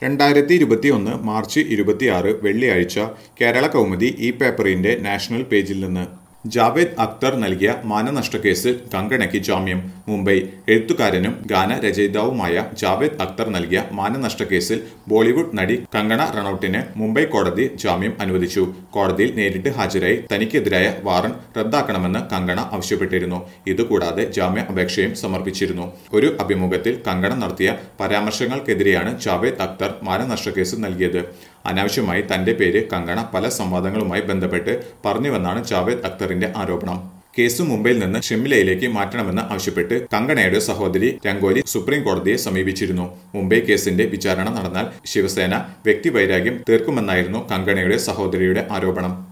രണ്ടായിരത്തി ഇരുപത്തിയൊന്ന് മാർച്ച് ഇരുപത്തിയാറ് വെള്ളിയാഴ്ച കേരള കൗമുദി ഈ പേപ്പറിന്റെ നാഷണൽ പേജിൽ നിന്ന് ജാവേദ് അക്തർ നൽകിയ മാനനഷ്ട കേസിൽ കങ്കണയ്ക്ക് ജാമ്യം മുംബൈ എഴുത്തുകാരനും ഗാനരചയിതാവുമായ ജാവേദ് അക്തർ നൽകിയ മാനനഷ്ട കേസിൽ ബോളിവുഡ് നടി കങ്കണ റണൌട്ടിന് മുംബൈ കോടതി ജാമ്യം അനുവദിച്ചു കോടതിയിൽ നേരിട്ട് ഹാജരായി തനിക്കെതിരായ വാറണ്ട് റദ്ദാക്കണമെന്ന് കങ്കണ ആവശ്യപ്പെട്ടിരുന്നു ഇതുകൂടാതെ ജാമ്യ അപേക്ഷയും സമർപ്പിച്ചിരുന്നു ഒരു അഭിമുഖത്തിൽ കങ്കണ നടത്തിയ പരാമർശങ്ങൾക്കെതിരെയാണ് ജാവേദ് അക്തർ മാനനഷ്ട കേസ് നൽകിയത് അനാവശ്യമായി തന്റെ പേര് കങ്കണ പല സംവാദങ്ങളുമായി ബന്ധപ്പെട്ട് പറഞ്ഞുവെന്നാണ് ജാവേദ് അക്തറിന്റെ ആരോപണം കേസ് മുംബൈയിൽ നിന്ന് ഷിംലയിലേക്ക് മാറ്റണമെന്ന് ആവശ്യപ്പെട്ട് കങ്കണയുടെ സഹോദരി രംഗോലി സുപ്രീം കോടതിയെ സമീപിച്ചിരുന്നു മുംബൈ കേസിന്റെ വിചാരണ നടന്നാൽ ശിവസേന വ്യക്തിവൈരാഗ്യം തീർക്കുമെന്നായിരുന്നു കങ്കണയുടെ സഹോദരിയുടെ ആരോപണം